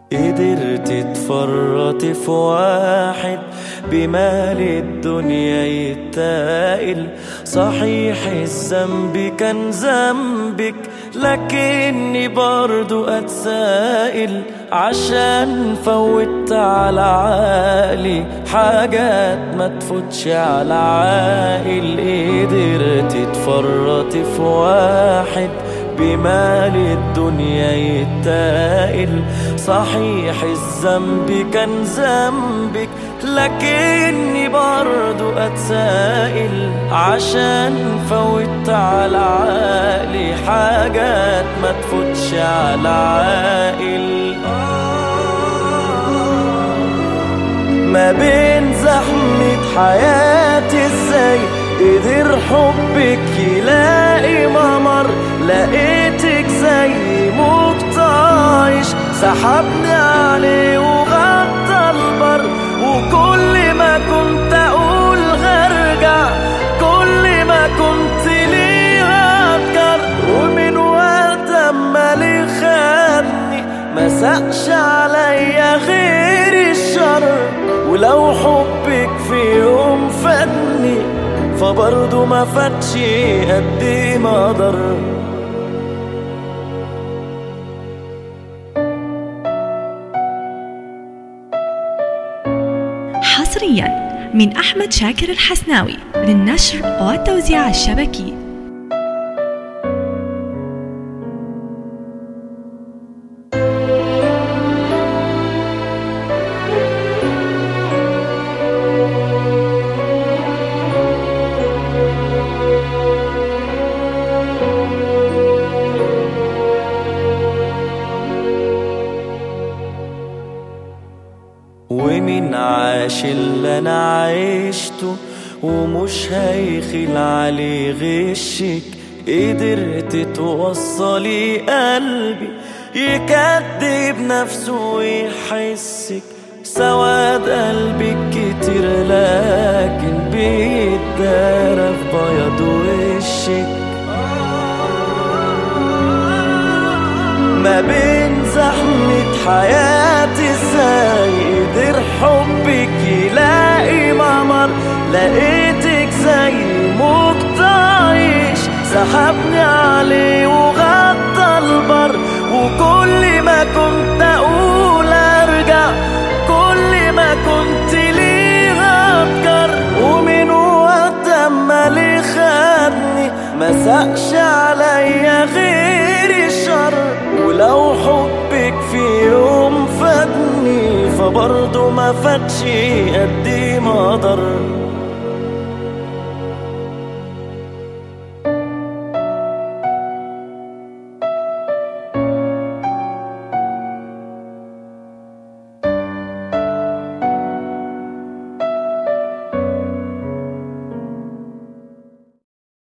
قدرت تفرط في واحد بمال الدنيا يتائل صحيح الذنب كان ذنبك لكني برضو اتسائل عشان فوت على عقلي حاجات ما تفوتش على عاقل قدرت تفرط في واحد بمال الدنيا يتائل صحيح الذنب كان ذنبك لكني برضو اتسائل عشان فوت على عقلي حاجات ما تفوتش على عاقل ما بين زحمة حياتي ازاي قدر حبك يلاقي ممر لقيتك زي موج طايش سحبني عليه وغطى البر وكل ما كنت اقول هرجع كل ما كنت ليها افكر ومن وقت اما لي خدني ما سقش عليا غير الشر ولو حبك في يوم فادني فبرضه ما فاتش قد ما ضر حصريا من أحمد شاكر الحسناوي للنشر والتوزيع الشبكي ومن عاش اللي انا عشته ومش هيخل عليه غشك قدرت توصلي قلبي يكذب نفسه ويحسك سواد قلبك كتير لكن بيتدارى في بياض وشك ما بين زحمة حياتي ازاي قدر حبك يلاقي ممر لقيتك زي موج طايش سحبني عليه وغطى البر وكل ما كنت اقول ارجع كل ما كنت ليها افكر ومن وقت اما لي خدني ما سقش عليا غير الشر ولو حبك في يوم فادني فبرضه ما فاتش قد ما ضر